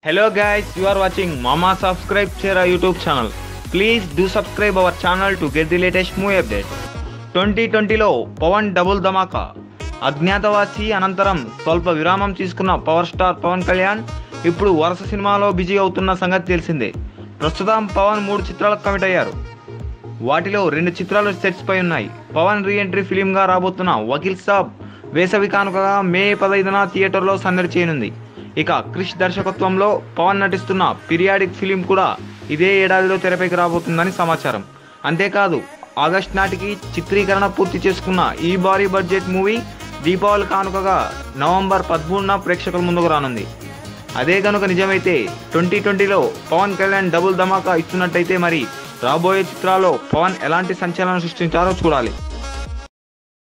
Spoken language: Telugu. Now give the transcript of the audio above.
Hello guys, you are watching Mama Subscribe Chera YouTube channel. Please do subscribe our channel to get the latest movie updates. Twenty ట్వంటీలో పవన్ డబుల్ ధమాకా అజ్ఞాతవాసి అనంతరం స్వల్ప విరామం తీసుకున్న పవర్ స్టార్ పవన్ కళ్యాణ్ ఇప్పుడు వరుస సినిమాలో బిజీ అవుతున్న సంగతి తెలిసిందే ప్రస్తుతం పవన్ మూడు చిత్రాలకు కమిట్ అయ్యారు వాటిలో రెండు చిత్రాలు సెట్స్ పై ఉన్నాయి పవన్ రీ ఎంట్రీ ఫిలింగా రాబోతున్న వకీల్ సాబ్ వేసవి కానుకగా మే పదహైదున థియేటర్లో సందడి చేయనుంది ఇక క్రిష్ దర్శకత్వంలో పవన్ నటిస్తున్న పీరియాడిక్ ఫిలిం కూడా ఇదే ఏడాదిలో తెరపైకి రాబోతుందని సమాచారం అంతేకాదు ఆగస్ట్ నాటికి చిత్రీకరణ పూర్తి చేసుకున్న ఈ భారీ బడ్జెట్ మూవీ దీపావళి కానుకగా నవంబర్ పదమూడున ప్రేక్షకుల ముందుకు రానుంది అదే కనుక నిజమైతే ట్వంటీ ట్వంటీలో పవన్ కళ్యాణ్ డబుల్ ధమాకా ఇస్తున్నట్టయితే మరి రాబోయే చిత్రాల్లో పవన్ ఎలాంటి సంచలనం సృష్టించారో చూడాలి